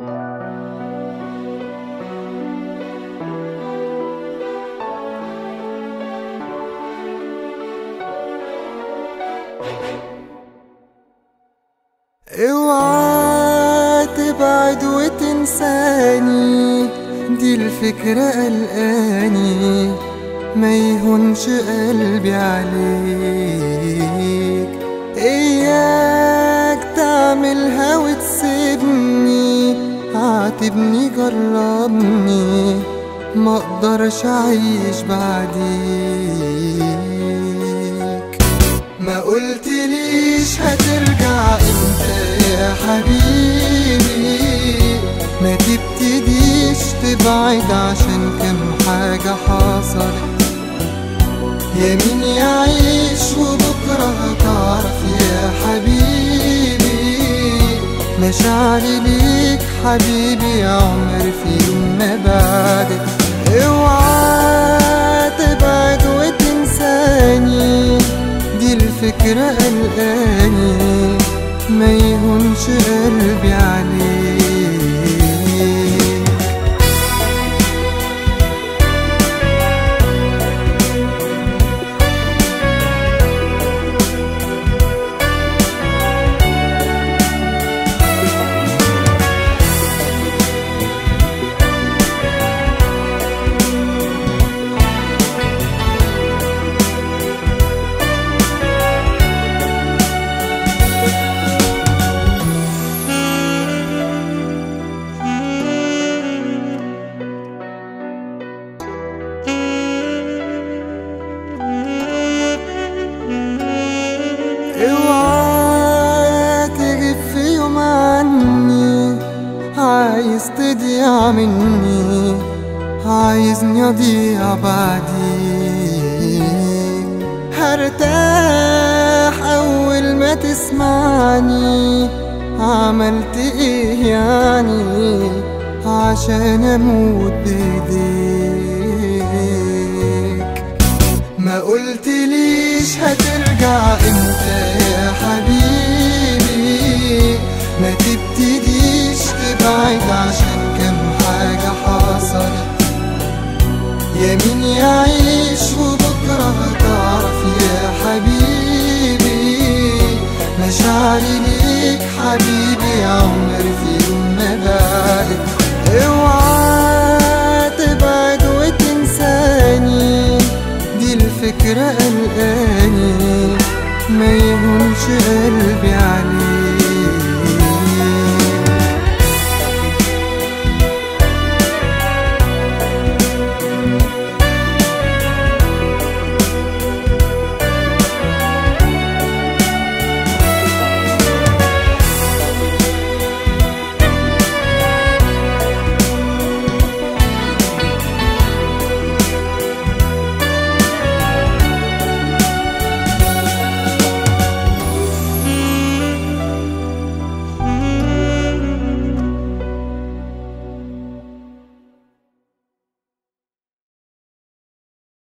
اوعى تبعد وتنساني دي الفكرة قلقاني ما يهونش قلبي عليك اياك تعملها وتسيبني عاتبني جربني ما اقدرش اعيش بعديك ما قلتليش هترجع امتى يا حبيبي ما تبتديش تبعد عشان كم حاجة حصلت يمين يعيش وبكرة هتعرف يا حبيبي مشاعري ليك حبيبي يا عمر في يوم ما بعدك اوعى تبعد وتنساني دي الفكرة قلقاني ما يهونش قلبي عليك اوعى تغيب في يوم عني عايز تضيع مني عايزني اضيع بعديك هرتاح اول ما تسمعني عملت ايه يعني عشان اموت بايديك ما قلتليش هترجع امتى يا حبيبي ما تبتديش تبعد عشان كم حاجة حصلت يمين يعيش وبكرة هتعرف يا حبيبي مشاعري ليك حبيبي يا عمر في يوم ما بعدك اوعى تبعد وتنساني دي الفكرة قلقاني ما يهونش